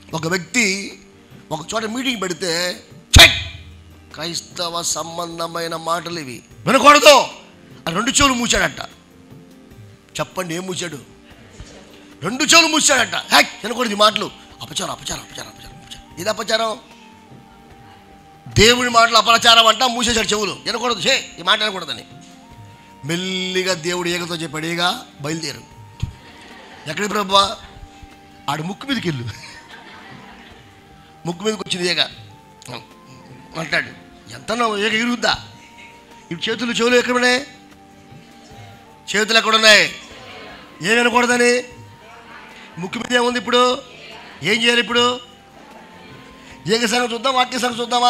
ఒక వ్యక్తి ఒక చోట మీటింగ్ పెడితే ఛట్! క్రైస్తవ సంబంధమైన మాటలు ఇవి వినకూడదు ఆ రెండు చెవులు మూసాడట చెప్పండి ఏం మూసాడు రెండు చెవులు మూసాడట హ్యాక్ వినకూడదు ఈ మాటలు అపచారం అపచారం అపచారం అపచారం అపచారం ఇది అపచారం దేవుని మాటలు అపచారం అంట మూసేశాడు చెవులు వినకూడదు చే ఈ మాట వినకూడదని మెల్లిగా దేవుడు ఏగతో చెప్పాడు ఏగా బయలుదేరు ఎక్కడికి ప్రభా ఆడు ముక్కు మీదకి వెళ్ళు ముక్కు మీదకి వచ్చింది ఏగ అంటాడు ఎంత ఏగ ఇరుగుద్దా ఇప్పుడు చేతులు చెవులు ఎక్కడ ఉన్నాయి చేతులు ఎక్కడ ఉన్నాయి ఏం వినకూడదని ముక్కు మీద ఏముంది ఇప్పుడు ఏం చేయాలి ఇప్పుడు ఏక సంగతి చూద్దాం వాక్య సంగతి చూద్దామా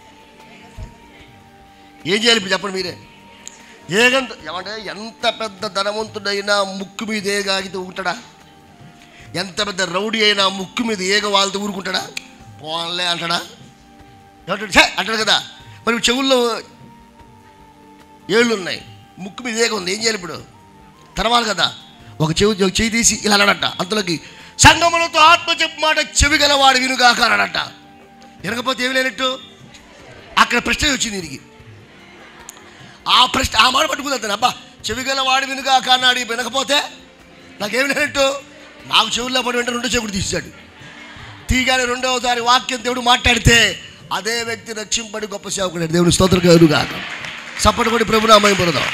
ఏం చేయాలి ఇప్పుడు చెప్పండి మీరే ఏగంత ఏమంటే ఎంత పెద్ద ధనవంతుడైనా ముక్కు మీద ఏగ ఆగితే ఊరుకుంటాడా ఎంత పెద్ద రౌడీ అయినా ముక్కు మీద ఏగ వాళ్ళతో ఊరుకుంటాడా పోన్లే అంటాడా ఏమంటాడు ఛే అంటాడు కదా మరి చెవుల్లో ఏళ్ళు ఉన్నాయి ముక్కు మీద ఏగ ఉంది ఏం చేయాలి ఇప్పుడు తెరవాలి కదా ఒక చెవి ఒక చెవి తీసి ఇలా అన్నాడట అంతలోకి సంగములతో ఆత్మ చెప్పు మాట చెవి గలవాడు వినుగాక అన్నాడట వినకపోతే ఏమి లేనట్టు అక్కడ ప్రశ్న వచ్చింది దీనికి ఆ ప్రశ్న ఆ మాట పట్టుకుంది అబ్బా చెవి గలవాడు వినుగాక అన్నాడు ఈ వినకపోతే నాకేమి లేనట్టు నాకు చెవుల్లో పడి వెంట రెండో చెవుడు తీసాడు తీగానే రెండవసారి వాక్యం దేవుడు మాట్లాడితే అదే వ్యక్తి రక్షింపడి గొప్ప సేవకుడు దేవుని స్తోత్రం కలుగాక సప్పటి కొడి ప్రభు నామయం పొందాం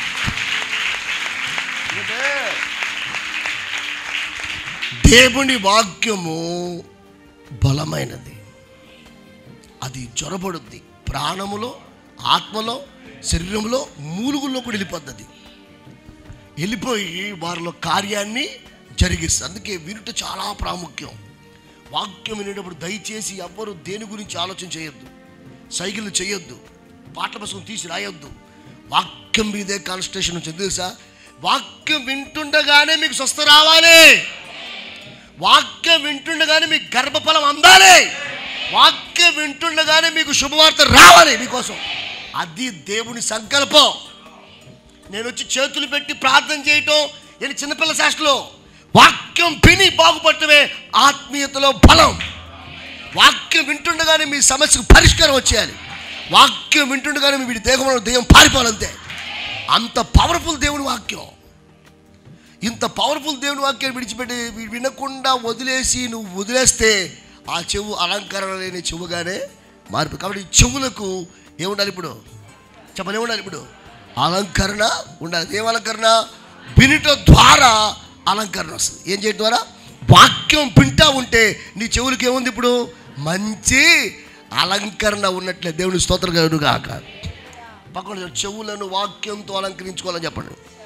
దేవుని వాక్యము బలమైనది అది జ్వరపడుద్ది ప్రాణములో ఆత్మలో శరీరంలో మూలుగుల్లో కూడా వెళ్ళిపోద్ది వెళ్ళిపోయి వారిలో కార్యాన్ని జరిగిస్తుంది అందుకే వినుట చాలా ప్రాముఖ్యం వాక్యం వినేటప్పుడు దయచేసి ఎవ్వరు దేని గురించి ఆలోచన చేయొద్దు సైకిల్ చేయొద్దు పాటల పుస్తకం తీసి రాయొద్దు వాక్యం మీదే కాన్సన్ట్రేషన్ ఉంటుంది తెలుసా వాక్యం వింటుండగానే మీకు స్వస్థ రావాలి వాక్యం వింటుండగానే మీకు గర్భఫలం అందాలి వాక్యం వింటుండగానే మీకు శుభవార్త రావాలి మీకోసం అది దేవుని సంకల్పం నేను వచ్చి చేతులు పెట్టి ప్రార్థన చేయటం నేను చిన్నపిల్ల శాస్త్రలో వాక్యం విని బాగుపడటమే ఆత్మీయతలో బలం వాక్యం వింటుండగానే మీ సమస్యకు పరిష్కారం వచ్చేయాలి వాక్యం వింటుండగానే మీ వీడి దేహంలో దెయ్యం పారిపోవాలంతే అంత పవర్ఫుల్ దేవుని వాక్యం ఇంత పవర్ఫుల్ దేవుని వాక్యాన్ని విడిచిపెట్టి వి- వినకుండా వదిలేసి నువ్వు వదిలేస్తే ఆ చెవు అలంకరణ లేని చెవుగానే మార్పు కాబట్టి ఈ చెవులకు ఏముండాలి ఇప్పుడు చెప్పని ఏముండాలి ఇప్పుడు అలంకరణ ఉండాలి ఏం అలంకరణ వినుట ద్వారా అలంకరణ వస్తుంది ఏం చేయడం ద్వారా వాక్యం వింటా ఉంటే నీ చెవులకు ఏముంది ఇప్పుడు మంచి అలంకరణ ఉన్నట్లే దేవుని స్తోత్రం కాక పక్కన చెవులను వాక్యంతో అలంకరించుకోవాలని చెప్పండి